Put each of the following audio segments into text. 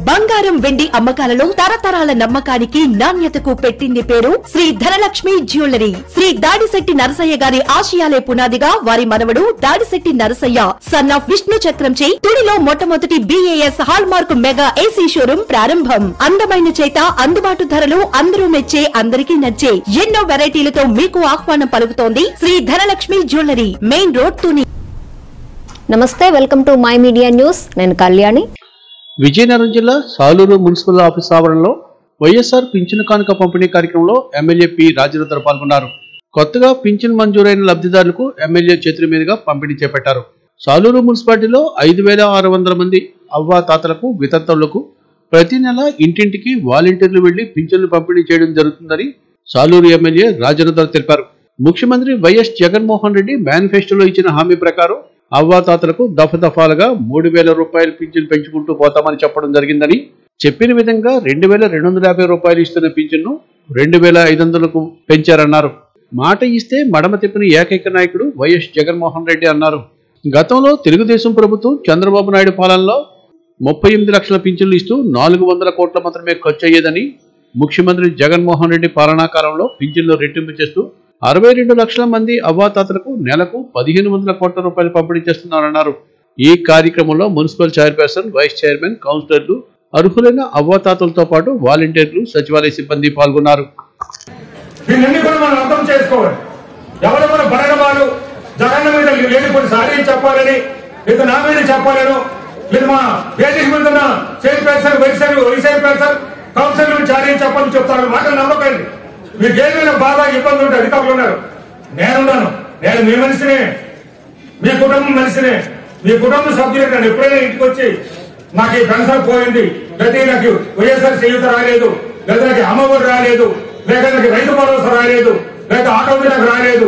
బంగారం వెండి అమ్మకాలలో తరతరాల నమ్మకానికి నాణ్యతకు పెట్టింది పేరు శ్రీ ధనలక్ష్మి జ్యువెలరీ శ్రీ దాడిశెట్టి నరసయ్య గారి ఆశయాలే పునాదిగా వారి మనవడు దాడిశెట్టి నరసయ్య సన్ ఆఫ్ విష్ణు చక్రంచే తుడిలో మొట్టమొదటి BIS hallmark mega AC showroom ప్రారంభం అందమైన చేత అందుబాటు ధరలు అందరూ మెచ్చే అందరికీ నచ్చే ఎన్నో వెరైటీలతో మీకు ఆహ్వానం పలుకుతోంది Shri Dhanalakshmi jewellery main road Tuni నమస్తే welcome to my media news నేను కళ్యాణి విజయనగరం జిల్లా సాలూరు మున్సిపల్ ఆఫీస్ ఆవరణలో వైఎస్ఆర్ పింఛను కానుక పంపిణీ కార్యక్రమంలో ఎమ్మెల్యే పి రాజేంద్ర పాల్గొన్నారు కొత్తగా పింఛన్ మంజూరైన లబ్ధిదారులకు ఎమ్మెల్యే చేతుల మీదుగా పంపిణీ చేపట్టారు సాలూరు మున్సిపాలిటీలో ఐదు వేల ఆరు వందల మంది అవ్వా తాతలకు వితంతువులకు ప్రతి నెల ఇంటింటికి వాలంటీర్లు వెళ్లి పింఛన్లు పంపిణీ చేయడం జరుగుతుందని సాలూరు ఎమ్మెల్యే రాజేంద్ర తెలిపారు ముఖ్యమంత్రి వైఎస్ జగన్మోహన్ రెడ్డి మేనిఫెస్టోలో ఇచ్చిన హామీ ప్రకారం అవ్వాతాతలకు దఫదఫాలుగా మూడు వేల రూపాయలు పింఛన్ పెంచుకుంటూ పోతామని చెప్పడం జరిగిందని చెప్పిన విధంగా రెండు వేల రెండు వందల యాభై రూపాయలు ఇస్తున్న పింఛన్ను రెండు వేల ఐదు వందలకు పెంచారన్నారు మాట ఇస్తే మడమ తిప్పిన ఏకైక నాయకుడు వైఎస్ జగన్మోహన్ రెడ్డి అన్నారు గతంలో తెలుగుదేశం ప్రభుత్వం చంద్రబాబు నాయుడు పాలనలో ముప్పై ఎనిమిది లక్షల పింఛన్లు ఇస్తూ నాలుగు వందల కోట్ల మాత్రమే ఖర్చు అయ్యేదని ముఖ్యమంత్రి జగన్మోహన్ రెడ్డి పాలనా కాలంలో పింఛన్లు రెట్టింపు చేస్తూ అరవై రెండు లక్షల మంది అవ్వాతాతలకు నెలకు పదిహేను వందల కోట్ల రూపాయలు పంపిణీ చేస్తున్నారన్నారు ఈ కార్యక్రమంలో మున్సిపల్ చైర్పర్సన్ వైస్ చైర్మన్ కౌన్సిలర్లు అర్హులైన అవ్వాతాతలతో పాటు వాలంటీర్లు సచివాలయ సిబ్బంది పాల్గొన్నారు దీన్ని కూడా మనం అర్థం చేసుకోవాలి ఎవరు మన బడగబాలు జగన్ మీద లేని కొన్ని సారీ చెప్పాలని లేదా నా మీద చెప్పాలను లేదా మా వేదిక మీద ఉన్న chairperson vice vice chairperson councillor Chari చెప్పాలని చెప్తాను మాట నమ్మకండి మీకు ఏమైనా బాధ ఇబ్బంది ఉంటే అధికారులు ఉన్నారు నేనున్నాను నేను మీ మనిషినే మీ కుటుంబం మనిషినే మీ కుటుంబ సభ్యులు నేను ఎప్పుడైనా ఇంటికి వచ్చి నాకు ఈ పెన్షన్ పోయింది లేదా నాకు వైఎస్ఆర్ చేయూత రాలేదు లేదా నాకు అమ్మఒడి రాలేదు లేక నాకు రైతు భరోసా రాలేదు లేక ఆటో నాకు రాలేదు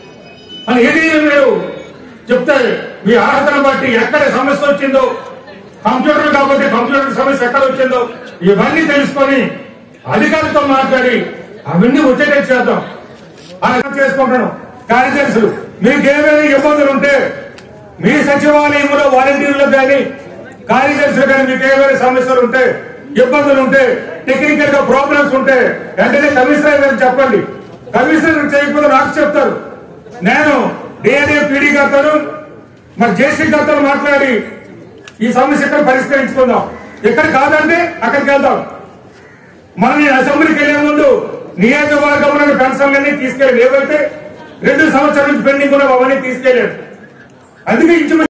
అని ఏది మీరు చెప్తే మీ అర్హతను బట్టి ఎక్కడ సమస్య వచ్చిందో కంప్యూటర్ కాబట్టి కంప్యూటర్ సమస్య ఎక్కడ వచ్చిందో ఇవన్నీ తెలుసుకొని అధికారులతో మాట్లాడి అవన్నీ వచ్చేటట్టు చేద్దాం అలా చేసుకుంటాను కార్యదర్శులు మీకు ఏమైనా ఇబ్బందులు ఉంటే మీ సచివాలయంలో వాలంటీర్లు కానీ కార్యదర్శులు కానీ మీకు ఏమైనా సమస్యలు ఉంటే ఇబ్బందులు ఉంటే టెక్నికల్ గా ప్రాబ్లమ్స్ ఉంటే వెంటనే కమిషనర్ గారికి చెప్పండి కమిషనర్ చేయకపోతే నాకు చెప్తారు నేను డిఎన్ఏ పీడీ గారితో మరి జేసీ గారితో మాట్లాడి ఈ సమస్య ఇక్కడ పరిష్కరించుకుందాం ఇక్కడ కాదంటే అక్కడికి వెళ్దాం మనం ఈ అసెంబ్లీకి వెళ్లే ముందు నియోజకవర్గంలో పెన్షన్లన్నీ తీసుకెళ్ళి ఏవైతే రెండు సంవత్సరాల నుంచి పెండింగ్ ఉన్న అవన్నీ తీసుకెళ్ళారు అందుకే ఇంచు